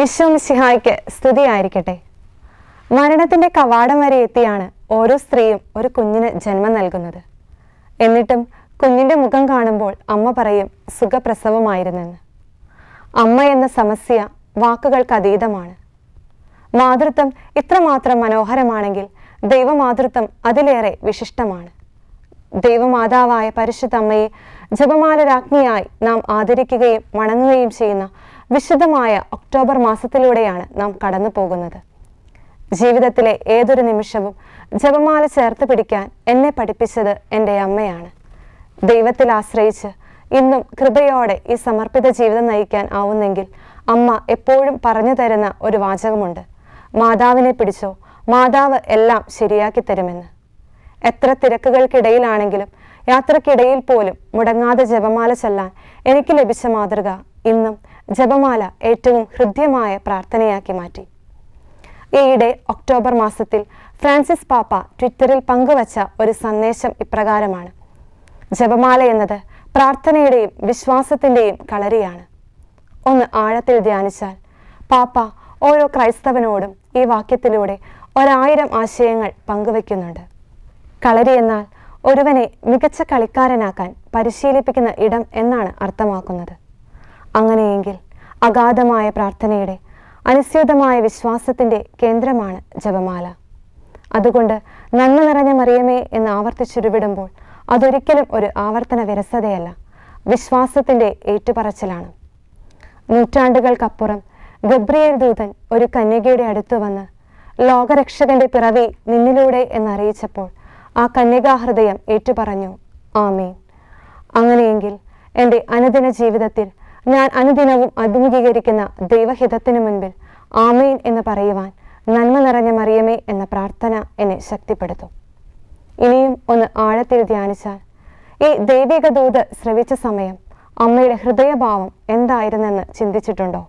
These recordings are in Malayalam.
ഈശോ മിശിഹായ്ക്ക് സ്തുതിയായിരിക്കട്ടെ മരണത്തിന്റെ കവാടം വരെ എത്തിയാണ് ഓരോ സ്ത്രീയും ഒരു കുഞ്ഞിന് ജന്മം നൽകുന്നത് എന്നിട്ടും കുഞ്ഞിന്റെ മുഖം കാണുമ്പോൾ അമ്മ പറയും സുഖപ്രസവമായിരുന്നെന്ന് അമ്മ എന്ന സമസ്യ വാക്കുകൾക്ക് അതീതമാണ് മാതൃത്വം ഇത്രമാത്രം മനോഹരമാണെങ്കിൽ ദൈവമാതൃത്വം അതിലേറെ വിശിഷ്ടമാണ് ദൈവമാതാവായ പരിശുദ്ധ അമ്മയെ ജപമാല രാജ്ഞിയായി നാം ആദരിക്കുകയും വണങ്ങുകയും ചെയ്യുന്ന വിശുദ്ധമായ ഒക്ടോബർ മാസത്തിലൂടെയാണ് നാം കടന്നു പോകുന്നത് ജീവിതത്തിലെ ഏതൊരു നിമിഷവും ജപമാല ചേർത്ത് പിടിക്കാൻ എന്നെ പഠിപ്പിച്ചത് എൻ്റെ അമ്മയാണ് ദൈവത്തിൽ ആശ്രയിച്ച് ഇന്നും കൃപയോടെ ഈ സമർപ്പിത ജീവിതം നയിക്കാൻ ആവുന്നെങ്കിൽ അമ്മ എപ്പോഴും പറഞ്ഞു തരുന്ന ഒരു വാചകമുണ്ട് മാതാവിനെ പിടിച്ചോ മാതാവ് എല്ലാം ശരിയാക്കി തരുമെന്ന് എത്ര തിരക്കുകൾക്കിടയിലാണെങ്കിലും യാത്രക്കിടയിൽ പോലും മുടങ്ങാതെ ജപമാല ചൊല്ലാൻ എനിക്ക് ലഭിച്ച മാതൃക ഇന്നും ജപമാല ഏറ്റവും ഹൃദ്യമായ പ്രാർത്ഥനയാക്കി മാറ്റി ഈയിടെ ഒക്ടോബർ മാസത്തിൽ ഫ്രാൻസിസ് പാപ്പ ട്വിറ്ററിൽ പങ്കുവച്ച ഒരു സന്ദേശം ഇപ്രകാരമാണ് ജപമാല എന്നത് പ്രാർത്ഥനയുടെയും വിശ്വാസത്തിൻ്റെയും കളരിയാണ് ഒന്ന് ആഴത്തിൽ ധ്യാനിച്ചാൽ പാപ്പ ഓരോ ക്രൈസ്തവനോടും ഈ വാക്യത്തിലൂടെ ഒരായിരം ആശയങ്ങൾ പങ്കുവെക്കുന്നുണ്ട് കളരി എന്നാൽ ഒരുവനെ മികച്ച കളിക്കാരനാക്കാൻ പരിശീലിപ്പിക്കുന്ന ഇടം എന്നാണ് അർത്ഥമാക്കുന്നത് അങ്ങനെയെങ്കിൽ അഗാധമായ പ്രാർത്ഥനയുടെ അനുസ്യൂതമായ വിശ്വാസത്തിൻ്റെ കേന്ദ്രമാണ് ജപമാല അതുകൊണ്ട് നന്മ നിറഞ്ഞ മറിയമേ എന്ന് ആവർത്തിച്ചുരുവിടുമ്പോൾ അതൊരിക്കലും ഒരു ആവർത്തന വിരസതയല്ല വിശ്വാസത്തിൻ്റെ ഏറ്റുപറച്ചിലാണ് നൂറ്റാണ്ടുകൾക്കപ്പുറം ഗബ്രിയേൽ ദൂതൻ ഒരു കന്യകയുടെ അടുത്ത് വന്ന് ലോകരക്ഷകന്റെ പിറവി നിന്നിലൂടെ എന്നറിയിച്ചപ്പോൾ ആ കന്യകാഹൃദയം ഏറ്റുപറഞ്ഞു ആമീൻ അങ്ങനെയെങ്കിൽ എൻ്റെ അനുദിന ജീവിതത്തിൽ ഞാൻ അനുദിനവും അഭിമുഖീകരിക്കുന്ന ദൈവഹിതത്തിനു മുൻപിൽ ആമീൻ എന്ന് പറയുവാൻ നന്മ നിറഞ്ഞ മറിയമേ എന്ന പ്രാർത്ഥന എന്നെ ശക്തിപ്പെടുത്തും ഇനിയും ഒന്ന് ആഴത്തിൽ ധ്യാനിച്ചാൽ ഈ ദൈവിക ദൂത് ശ്രവിച്ച സമയം അമ്മയുടെ ഹൃദയഭാവം എന്തായിരുന്നെന്ന് ചിന്തിച്ചിട്ടുണ്ടോ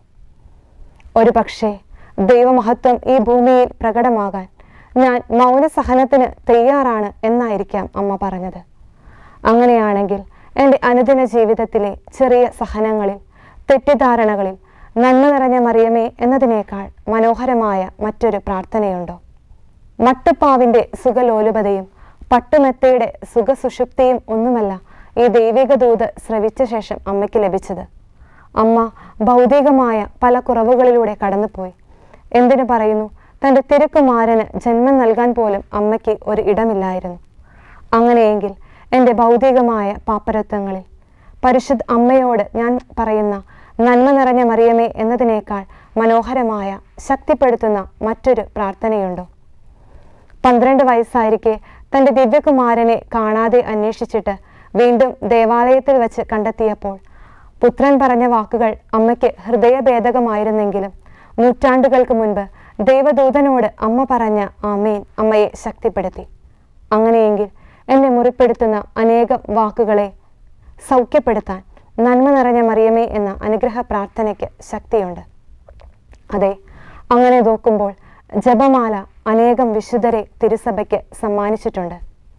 ഒരു പക്ഷേ ദൈവമഹത്വം ഈ ഭൂമിയിൽ പ്രകടമാകാൻ ഞാൻ മൗനസഹനത്തിന് തയ്യാറാണ് എന്നായിരിക്കാം അമ്മ പറഞ്ഞത് അങ്ങനെയാണെങ്കിൽ എൻ്റെ അനുദിന ജീവിതത്തിലെ ചെറിയ സഹനങ്ങളിൽ തെറ്റിദ്ധാരണകളിൽ നന്മ നിറഞ്ഞ മറിയമേ എന്നതിനേക്കാൾ മനോഹരമായ മറ്റൊരു പ്രാർത്ഥനയുണ്ടോ മട്ടുപ്പാവിൻ്റെ സുഖലോലുപതയും പട്ടുമെത്തയുടെ സുഖസുഷുപ്തിയും ഒന്നുമല്ല ഈ ദൈവിക ദൂത് ശ്രവിച്ച ശേഷം അമ്മയ്ക്ക് ലഭിച്ചത് അമ്മ ഭൗതികമായ പല കുറവുകളിലൂടെ കടന്നുപോയി എന്തിനു പറയുന്നു തൻ്റെ തിരുക്കുമാരന് ജന്മം നൽകാൻ പോലും അമ്മയ്ക്ക് ഒരു ഇടമില്ലായിരുന്നു അങ്ങനെയെങ്കിൽ എൻ്റെ ഭൗതികമായ പാപ്പരത്വങ്ങളിൽ പരിശുദ്ധ അമ്മയോട് ഞാൻ പറയുന്ന നന്മ നിറഞ്ഞ മറിയമേ എന്നതിനേക്കാൾ മനോഹരമായ ശക്തിപ്പെടുത്തുന്ന മറ്റൊരു പ്രാർത്ഥനയുണ്ടോ പന്ത്രണ്ട് വയസ്സായിരിക്കെ തൻ്റെ ദിവ്യകുമാരനെ കാണാതെ അന്വേഷിച്ചിട്ട് വീണ്ടും ദേവാലയത്തിൽ വച്ച് കണ്ടെത്തിയപ്പോൾ പുത്രൻ പറഞ്ഞ വാക്കുകൾ അമ്മയ്ക്ക് ഹൃദയഭേദകമായിരുന്നെങ്കിലും നൂറ്റാണ്ടുകൾക്ക് മുൻപ് ദൈവദൂതനോട് അമ്മ പറഞ്ഞ ആമേൻ അമ്മയെ ശക്തിപ്പെടുത്തി അങ്ങനെയെങ്കിൽ എന്നെ മുറിപ്പെടുത്തുന്ന അനേകം വാക്കുകളെ സൗഖ്യപ്പെടുത്താൻ നന്മ നിറഞ്ഞ മറിയമേ എന്ന അനുഗ്രഹ പ്രാർത്ഥനയ്ക്ക് ശക്തിയുണ്ട് അതെ അങ്ങനെ നോക്കുമ്പോൾ ജപമാല അനേകം വിശുദ്ധരെ തിരുസഭയ്ക്ക് സമ്മാനിച്ചിട്ടുണ്ട്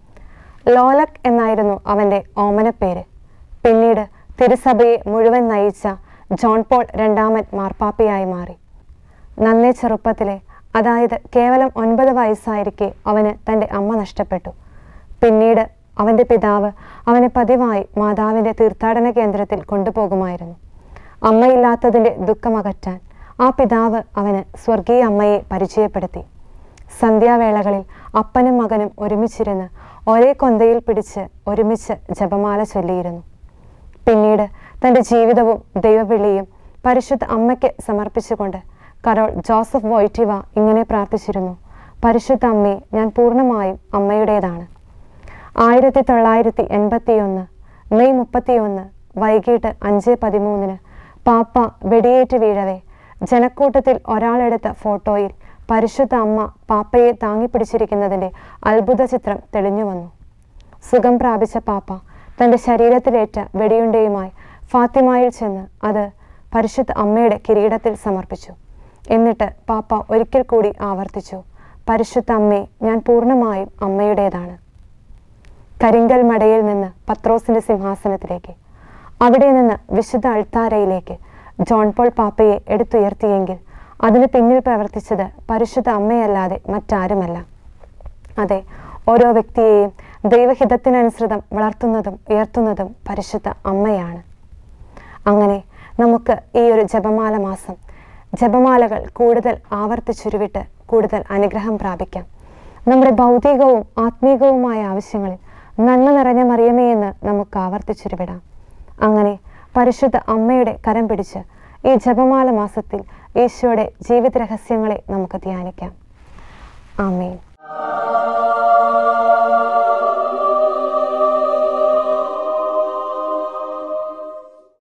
ലോലക് എന്നായിരുന്നു അവൻ്റെ ഓമനപ്പേര് പിന്നീട് തിരുസഭയെ മുഴുവൻ നയിച്ച ജോൺ പോൾ രണ്ടാമൻ മാർപ്പാപ്പയായി മാറി നന്നേ ചെറുപ്പത്തിലെ അതായത് കേവലം ഒൻപത് വയസ്സായിരിക്കെ അവന് തൻ്റെ അമ്മ നഷ്ടപ്പെട്ടു പിന്നീട് അവൻ്റെ പിതാവ് അവനെ പതിവായി മാതാവിൻ്റെ തീർത്ഥാടന കേന്ദ്രത്തിൽ കൊണ്ടുപോകുമായിരുന്നു അമ്മയില്ലാത്തതിൻ്റെ ദുഃഖമകറ്റാൻ ആ പിതാവ് അവന് സ്വർഗീയ അമ്മയെ പരിചയപ്പെടുത്തി സന്ധ്യാവേളകളിൽ അപ്പനും മകനും ഒരുമിച്ചിരുന്ന് ഒരേ കൊന്തയിൽ പിടിച്ച് ഒരുമിച്ച് ജപമാല ചൊല്ലിയിരുന്നു പിന്നീട് തൻ്റെ ജീവിതവും ദൈവവിളിയും പരിശുദ്ധ അമ്മയ്ക്ക് സമർപ്പിച്ചുകൊണ്ട് കരോൾ ജോസഫ് വോയ്റ്റിവ ഇങ്ങനെ പ്രാർത്ഥിച്ചിരുന്നു പരിശുദ്ധ അമ്മയെ ഞാൻ പൂർണ്ണമായും അമ്മയുടേതാണ് ആയിരത്തി തൊള്ളായിരത്തി എൺപത്തിയൊന്ന് മെയ് മുപ്പത്തിയൊന്ന് വൈകിട്ട് അഞ്ച് പതിമൂന്നിന് പാപ്പ വെടിയേറ്റ് വീഴവേ ജനക്കൂട്ടത്തിൽ ഒരാളെടുത്ത ഫോട്ടോയിൽ പരിശുദ്ധ അമ്മ പാപ്പയെ താങ്ങിപ്പിടിച്ചിരിക്കുന്നതിൻ്റെ അത്ഭുത ചിത്രം തെളിഞ്ഞു വന്നു സുഖം പ്രാപിച്ച പാപ്പ തൻ്റെ ശരീരത്തിലേറ്റ വെടിയുണ്ടയുമായി ഫാത്തിമയിൽ ചെന്ന് അത് പരിശുദ്ധ അമ്മയുടെ കിരീടത്തിൽ സമർപ്പിച്ചു എന്നിട്ട് പാപ്പ ഒരിക്കൽ കൂടി ആവർത്തിച്ചു പരിശുദ്ധ അമ്മേ ഞാൻ പൂർണ്ണമായും അമ്മയുടേതാണ് കരിങ്കൽ മടയിൽ നിന്ന് പത്രോസിന്റെ സിംഹാസനത്തിലേക്ക് അവിടെ നിന്ന് വിശുദ്ധ അൾത്താരയിലേക്ക് ജോൺ പോൾ പാപ്പയെ എടുത്തുയർത്തിയെങ്കിൽ അതിന് പിന്നിൽ പ്രവർത്തിച്ചത് പരിശുദ്ധ അമ്മയല്ലാതെ മറ്റാരുമല്ല അതെ ഓരോ വ്യക്തിയെയും ദൈവഹിതത്തിനനുസൃതം വളർത്തുന്നതും ഉയർത്തുന്നതും പരിശുദ്ധ അമ്മയാണ് അങ്ങനെ നമുക്ക് ഈ ഒരു ജപമാല മാസം ജപമാലകൾ കൂടുതൽ ആവർത്തിച്ചുരുവിട്ട് കൂടുതൽ അനുഗ്രഹം പ്രാപിക്കാം നമ്മുടെ ഭൗതികവും ആത്മീകവുമായ ആവശ്യങ്ങളിൽ നന്മ നിറഞ്ഞ മറിയമേ എന്ന് നമുക്ക് ആവർത്തിച്ചുരുവിടാം അങ്ങനെ പരിശുദ്ധ അമ്മയുടെ കരം പിടിച്ച് ഈ ജപമാല മാസത്തിൽ ഈശോയുടെ ജീവിത രഹസ്യങ്ങളെ നമുക്ക് ധ്യാനിക്കാം ആമേൻ